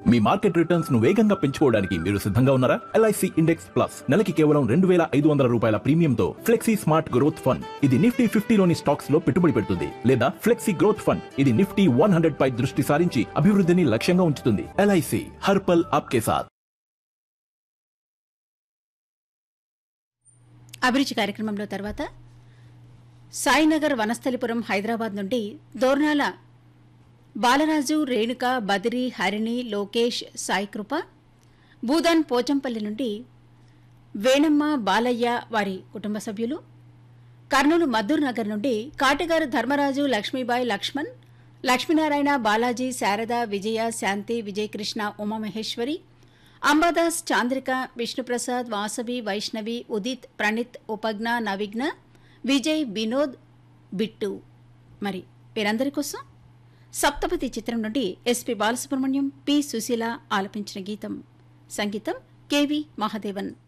మీ market returns ను వేగంగా పెంచుకోవడానికి మీరు సిద్ధంగా ఉన్నారా ఎల్ఐసి ఇండెక్స్ ప్లస్ నెలకి కేవలం రెండు వేల ఐదు వందల రూపాయల ప్రీమియంతో ఫ్లెక్సీ స్మార్ట్ గ్రోత్ ఫండ్ ఇది నిఫ్టీ ఫిఫ్టీలోని స్టాక్స్ లో పెట్టుబడి పెడుతుంది లేదా ఫ్లెక్సీ గ్రోత్ ఫండ్ ఇది నిఫ్టీ వన్ హండ్రెడ్ పై దృష్టి సారించి అభివృద్ధిని లక్ష్యంగా ఉంచుతుంది ఎల్ఐసి హర్పల్ ఆప్కే సాత్ అభిరుచి కార్యక్రమంలో తర్వాత సాయినగర్ వనస్థలిపురం హైదరాబాద్ నుండి దోర్నాల బాలరాజు రేణుక బదిరి హరిణి లోకేష్ సాయికృప భూదాన్ పోచంపల్లి నుండి వేణమ్మ బాలయ్య వారి కుటుంబ సభ్యులు కర్నూలు మద్దూరు నగర్ నుండి కాటిగారు ధర్మరాజు లక్ష్మీబాయి లక్ష్మణ్ లక్ష్మీనారాయణ బాలాజీ శారద విజయ శాంతి విజయకృష్ణ ఉమామహేశ్వరి అంబాదాస్ చాంద్రిక విష్ణుప్రసాద్ వాసవి వైష్ణవి ఉదిత్ ప్రణీత్ ఉపజ్ఞ నవిఘ్న విజయ్ వినోద్ బిట్టు మరి వీరందరి కోసం సప్తపతి చిత్రం నుండి ఎస్పి బాలసుబ్రహ్మణ్యం పి సుశీల ఆలపించిన గీతం సంగీతం కెవి మహాదేవన్